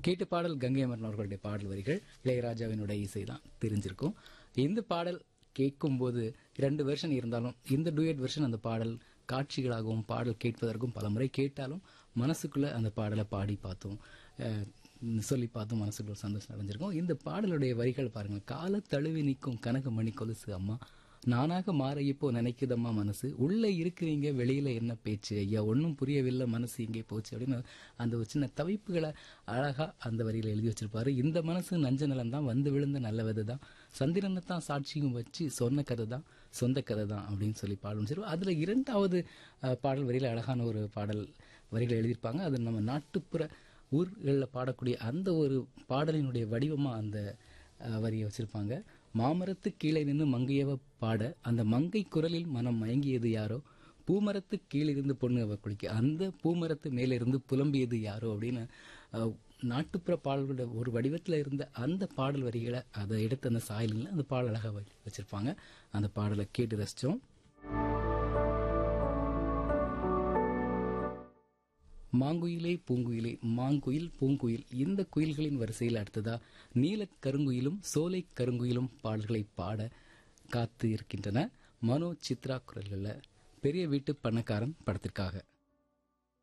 கேட்டு பாடல் கங்கை அமரன் அவர்களுடைய பாடல் வரிகள் இளையராஜாவினுடைய இசை தான் தெரிஞ்சிருக்கும் இந்த பாடல் கேட்கும்போது இரண்டு வெர்ஷன் இருந்தாலும் இந்த டூயட் வெர்ஷன் அந்த பாடல் காட்சிகளாகவும் பாடல் கேட்பதற்கும் பல முறை கேட்டாலும் மனசுக்குள்ள அந்த பாடலை பாடி பார்த்தோம் அஹ், சொல்லி பார்த்தும் மனசுக்குள்ள ஒரு சந்தோஷம் அடைஞ்சிருக்கும் இந்த பாடலுடைய வரிகள் பாருங்க கால தழுவி நிற்கும் கனக மணி கொலுசு அம்மா நானாக மாற இப்போ நினைக்குதம்மா மனசு உள்ள இருக்கிறீங்க வெளியில என்ன பேச்சு ஐயா ஒன்றும் புரியவில்லை மனசு இங்கே போச்சு அப்படின்னு அந்த ஒரு சின்ன தவிப்புகளை அழகா அந்த வரியில எழுதி வச்சிருப்பாரு இந்த மனசு நஞ்ச நிலம் தான் வந்து விழுந்த நல்ல விதை தான் சந்திரனை தான் சாட்சியும் வச்சு சொன்ன கதை தான் சொந்த கதை தான் அப்படின்னு சொல்லி பாடல் சரி அதுல இரண்டாவது அஹ், பாடல் வரியில அழகான ஒரு பாடல் வரிகளை எழுதியிருப்பாங்க அது நம்ம நாட்டுப்புற ஊர்களில் பாடக்கூடிய அந்த ஒரு பாடலினுடைய வடிவமா அந்த அஹ், வரியை வச்சிருப்பாங்க மாமரத்து கீழே நின்று மங்கையவ பாட அந்த மங்கை குரலில் மனம் மயங்கியது யாரோ பூமரத்து கீழிருந்து பொண்ணு அவ குளிக்க அந்த பூமரத்து மேலிருந்து புலம்பியது யாரோ அப்படின்னு அஹ், நாட்டுப்புற பாடல்களோட ஒரு வடிவத்தில் இருந்த அந்த பாடல் வரிகளை அதை எடுத்து அந்த சாயலில் அந்த பாடல் அழகாக வ- வச்சிருப்பாங்க அந்த பாடலை கேட்டு ரசிச்சோம் மாங்குயிலே பூங்குயிலே மாங்குயில் பூங்குயில் இந்த குயில்களின் வரிசையில் அடுத்ததா நீலக் கருங்குயிலும் சோலை கருங்குயிலும் பாடல்களை பாட காத்து இருக்கின்றன மனோ சித்ரா குரல்களில் பெரிய வீட்டு பணக்காரன் படத்திற்காக